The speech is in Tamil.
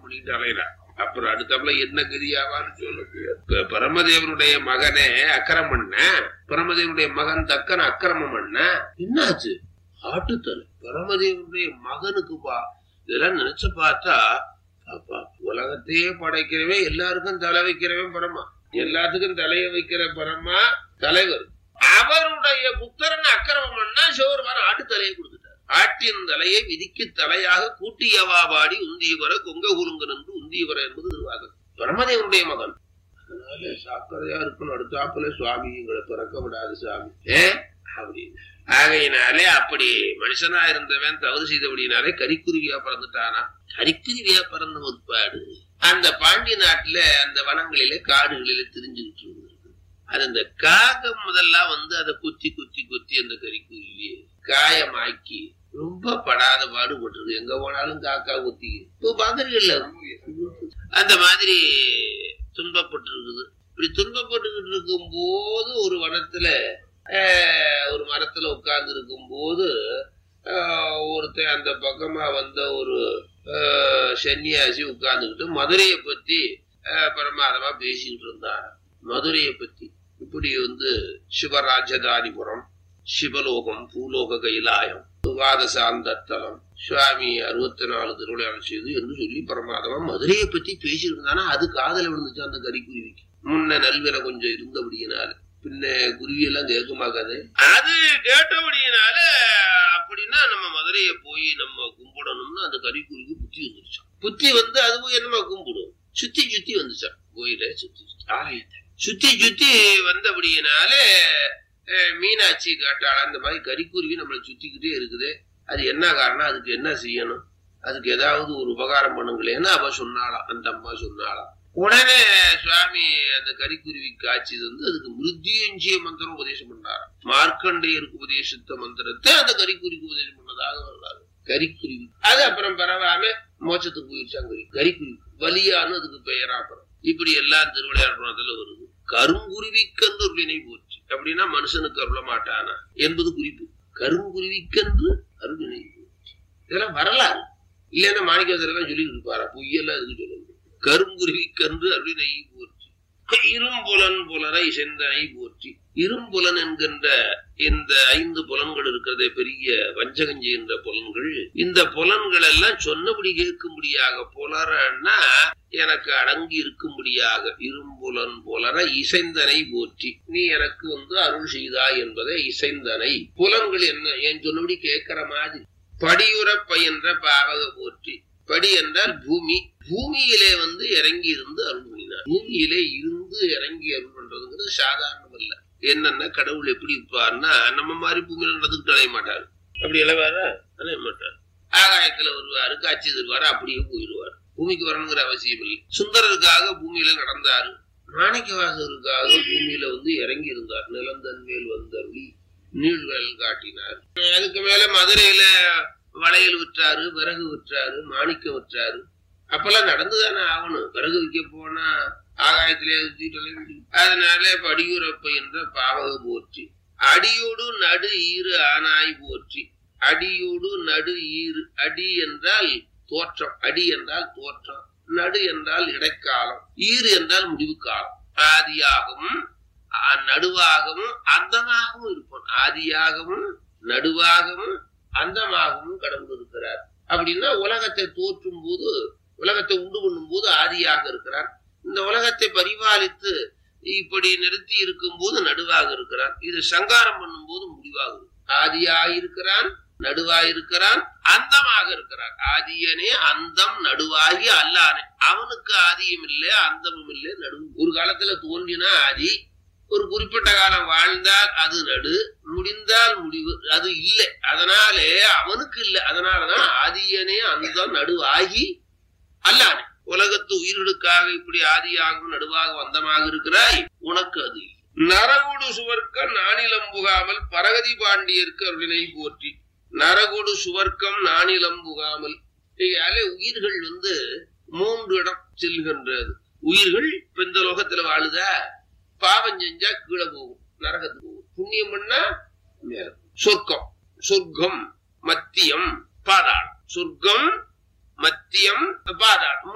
பண்ணிட்டு அலையிறான் அப்புறம் அடுத்தாப்புல என்ன கதியாவான்னு சொல்ல முடியாது. இப்ப பரமதேவனுடைய மகனே அக்கிரமம் பண்ண பரமதேவனுடைய மகன் தக்கன் அக்கிரமம் பண்ண என்னாச்சு ஆட்டுத்தலை பரமதேவனுடைய மகனுக்குப்பா இதெல்லாம் நினைச்சு பார்த்தா அப்பா உலகத்தையே படைக்கிறவன் எல்லாருக்கும் தலை வைக்கிறவன் பரமா எல்லாத்துக்கும் தலைய வைக்கிற பரமா தலைவர் அவருடைய புத்தரன் அக்கிரமம் பண்ணா சிவருமான ஆட்டு தலையை கொடுத்துட்டார் ஆட்டின் தலையை விதிக்கு தலையாக கூட்டியவா பாடி உந்தியவர கொங்க குலுங்க நின்று உந்தியவர என்பது திருவாதம் பிரம்மதேவனுடைய மகன் அதனால சாக்கிரதையா இருக்கணும் அடுத்தாப்புல சுவாமி எங்களை பிறக்க விடாது சாமி ஏ அப்படின்னு ஆகையினாலே அப்படி மனுஷனா இருந்தவன் தவறு செய்தபடினாலே கரிக்குருவியா பிறந்துட்டானா கரிக்குருவியா பிறந்த முற்பாடு அந்த பாண்டி நாட்டுல அந்த வனங்களிலே காடுகளிலே திரிஞ்சுக்கிட்டு இருந்தது அது அந்த காகம் முதல்லாம் வந்து அதை குத்தி குத்தி குத்தி அந்த கரிக்குருவியை காயமாக்கி ரொம்ப படாத பாடுபட்டிருக்கு எங்க போனாலும் காக்கா குத்தி இப்போ பாக்குறீங்கல்ல அந்த மாதிரி துன்பப்பட்டு இருக்குது இப்படி துன்பப்பட்டுக்கிட்டு இருக்கும் போது ஒரு வனத்துல ஆஹ், ஒரு மரத்துல உட்கார்ந்து இருக்கும் போது ஒருத்தன் அந்த பக்கமா வந்த ஒரு ஆஹ், சன்னியாசி உட்கார்ந்துக்கிட்டு மதுரையை பத்தி ஆஹ், பிரமாதமா பேசிக்கிட்டு இருந்தார் மதுரையை பத்தி இப்படி வந்து சிவராஜதானிபுரம் சிவலோகம் பூலோக கைலாயம் வாதசாந்தத்தலம் சுவாமி அறுபத்தி நாலு திருவிழாவில் செய்து என்று சொல்லி பிரமாதமா மதுரையை பத்தி பேசிட்டு இருந்தானா அது காதல விழுந்துச்சு அந்த கறிக்குருவிக்கு முன்ன நல்வில கொஞ்சம் இருந்தபடியினால பின்ன குருவி எல்லாம் கேட்குமாக்காது அது கேட்டபடியினால அப்படின்னா நம்ம மதுரையை போய் நம்ம கும்பிடணும்னு அந்த கறிக்குருவிக்கு புத்தி வந்துருச்சான் புத்தி வந்து அது போய் என்னமா கும்பிடும் சுத்தி சுத்தி வந்துச்சான் கோயில சுத்தி சுத்தி ஆலயத்தை சுத்தி சுத்தி வந்தபடியினாலே அஹ், மீனாட்சி காட்டாள அந்த மாதிரி கறிக்குருவி நம்மளை சுத்திக்கிட்டே இருக்குது அது என்ன காரணம் அதுக்கு என்ன செய்யணும் அதுக்கு ஏதாவது ஒரு உபகாரம் பண்ணுங்களேன்னு அவ சொன்னாளாம் அந்த அம்மா சொன்னாளாம் உடனே சுவாமி அந்த கரிக்குருவி காட்சி வந்து அதுக்கு மிருத்யுஞ்சிய மந்திரம் உபதேசம் பண்ணாராம் மார்க்கண்டேயருக்கு உபதேசித்த மந்திரத்தை அந்த கரிக்குருவிக்கு உபதேசம் பண்ணதாக வரலாறு கரிக்குருவி அது அப்புறம் பரவாம மோட்சத்துக்கு போயிடுச்சாங்க கரி கரிக்குருவி வலியான்னு அதுக்கு பெயரா அப்புறம் இப்படி எல்லாம் திருவிளையாடுறதுல வருது கருங்குருவிக்கன்று அருளினை போச்சு அப்படின்னா மனுஷனுக்கு அருள மாட்டானா என்பது குறிப்பு கருங்குருவிக்கன்று அருளினை போச்சு இதெல்லாம் வரலாறு இல்லைன்னா மாணிக்கவாசகர் சொல்லிட்டு இருப்பாரா பொய்யெல்லாம் இதுக்கு சொல்லணும் கருங்குருவிக்கன்று அருளினை போற்றி இரும்புலன் புலரை செந்தனை போற்றி இரும்புலன் என்கின்ற இந்த ஐந்து புலன்கள் இருக்கிறதே பெரிய வஞ்சகம் செய்கின்ற புலன்கள் இந்த புலன்கள் எல்லாம் சொன்னபடி கேட்கும்படியாக புலரன்னா எனக்கு அடங்கி இருக்கும்படியாக இரும்புலன் புலர இசைந்தனை போற்றி நீ எனக்கு வந்து அருள் செய்தாய் என்பதை இசைந்தனை புலன்கள் என்ன என் சொன்னபடி கேட்கிற மாதிரி படியுற பயின்ற பாவக போற்றி படி என்றால் பூமி பூமியிலே வந்து இறங்கி இருந்து அருள் பண்ணினார் பூமியிலே இருந்து இறங்கி அருள் பண்றதுங்கிறது சாதாரணம் அல்ல என்னன்னா கடவுள் எப்படி இருப்பார்னா நம்ம மாதிரி பூமியில நடந்துக்கிட்டு அலைய மாட்டாரு அப்படி இளவாரா அலைய மாட்டார் ஆகாயத்துல வருவாரு காட்சி தருவாரு அப்படியே போயிடுவார் பூமிக்கு வரணுங்கிற அவசியம் இல்லை சுந்தரருக்காக பூமியில நடந்தாரு மாணிக்கவாசகருக்காக பூமியில வந்து இறங்கி இருந்தார் நிலந்தன் மேல் வந்தருளி நீழ்வல் காட்டினார் அதுக்கு மேல மதுரையில வளையல் விற்றாரு விறகு விற்றாரு மாணிக்கம் விற்றாரு அப்பெல்லாம் நடந்துதானே ஆகணும் விறகு விற்க போனா ஆகாயத்திலே சுத்திட்டு அலைய முடியும். அதனால படியுறப்ப என்ற பாவக போற்றி அடியோடு நடு ஈறு ஆனாய் போற்றி அடியோடு நடு ஈறு அடி என்றால் தோற்றம் அடி என்றால் தோற்றம் நடு என்றால் இடைக்காலம் ஈறு என்றால் முடிவு காலம் ஆதியாகவும் ஆ- நடுவாகவும் அந்தமாகவும் இருப்பான் ஆதியாகவும் நடுவாகவும் அந்தமாகவும் கடவுள் இருக்கிறார் அப்படின்னா உலகத்தை தோற்றும் போது உலகத்தை உண்டு பண்ணும் போது ஆதியாக இருக்கிறார் இந்த உலகத்தை பரிபாலித்து இப்படி நிறுத்தி இருக்கும் போது நடுவாக இருக்கிறான் இது சங்காரம் பண்ணும் போது முடிவாக இருக்கும் ஆதியாக இருக்கிறான் நடுவாக இருக்கிறான் அந்தமாக இருக்கிறான் ஆதியனே அந்தம் நடுவாகி அல்லானே அவனுக்கு ஆதியும் இல்லை அந்தமும் இல்லை நடுவு ஒரு காலத்துல தோன்றினா ஆதி ஒரு குறிப்பிட்ட காலம் வாழ்ந்தால் அது நடு முடிந்தால் முடிவு அது இல்லை அதனாலே அவனுக்கு இல்லை அதனாலதான் ஆதியனே அந்தம் நடுவாகி அல்லானே உலகத்து உயிர்களுக்காக இப்படி ஆதியாகவும் நடுவாக வந்தமாக இருக்கிறாய் உனக்கு அது இல்லை. நரகோடு சுவர்க்கம் நானிலம் புகாமல் பரகதி பாண்டியர்க்கு அருளினை போற்றி நரகோடு சுவர்க்கம் நானிலம் புகாமல் இதாலே உயிர்கள் வந்து மூன்று இடம் செல்கின்றது உயிர்கள் இப்ப இந்த லோகத்துல வாழுதா பாவம் செஞ்சா கீழே போகும் நரகத்துக்கு போகும் புண்ணியம் பண்ணா மேல போகும். சொர்க்கம் சொர்க்கம் மத்தியம் பாதாளம் சொர்க்கம் மத்தியம் பாதாளம்